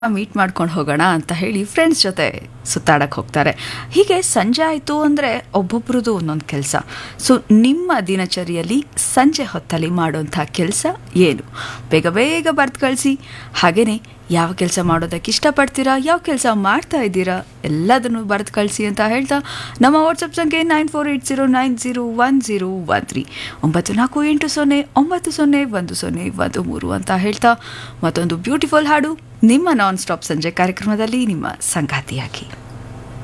meet ಮಾಡ್ಕೊಂಡು ಹೋಗೋಣ ಅಂತ ಹೇಳಿ ಫ್ರೆಂಡ್ಸ್ ಜೊತೆ ಸುತ್ತಾಡಕ್ಕೆ ಹೋಗ್ತಾರೆ ಹೀಗೆ ಸಂಜೆ ಆಯಿತು ಅಂದರೆ ಒಬ್ಬೊಬ್ರದ್ದು ಒಂದೊಂದು ಕೆಲಸ ಸೊ ನಿಮ್ಮ ದಿನಚರಿಯಲ್ಲಿ ಸಂಜೆ ಹೊತ್ತಲ್ಲಿ ಮಾಡೋಂಥ ಕೆಲಸ ಏನು ಬೇಗ ಬೇಗ ಬರ್ದು ಕಳಿಸಿ ಹಾಗೆಯೇ ಯಾವ ಕೆಲಸ ಮಾಡೋದಕ್ಕೆ ಇಷ್ಟಪಡ್ತೀರಾ ಯಾವ ಕೆಲಸ ಮಾಡ್ತಾ ಇದ್ದೀರಾ ಎಲ್ಲದನ್ನು ಬರೆದು ಕಳಿಸಿ ಅಂತ ಹೇಳ್ತಾ ನಮ್ಮ ವಾಟ್ಸಪ್ ಸಂಖ್ಯೆ nine four eight zero nine zero one zero one three ಒಂಬತ್ತು ನಾಲ್ಕು ಎಂಟು ಸೊನ್ನೆ ಒಂಬತ್ತು ಸೊನ್ನೆ ಒಂದು ಸೊನ್ನೆ ಒಂದು ಮೂರು ಅಂತ ಹೇಳ್ತಾ ಮತ್ತೊಂದು ಬ್ಯೂಟಿಫುಲ್ ಹಾಡು ನಿಮ್ಮ ನಾನ್ ಸ್ಟಾಪ್ ಸಂಜೆ ಕಾರ್ಯಕ್ರಮದಲ್ಲಿ ನಿಮ್ಮ ಸಂಗಾತಿಯಾಗಿ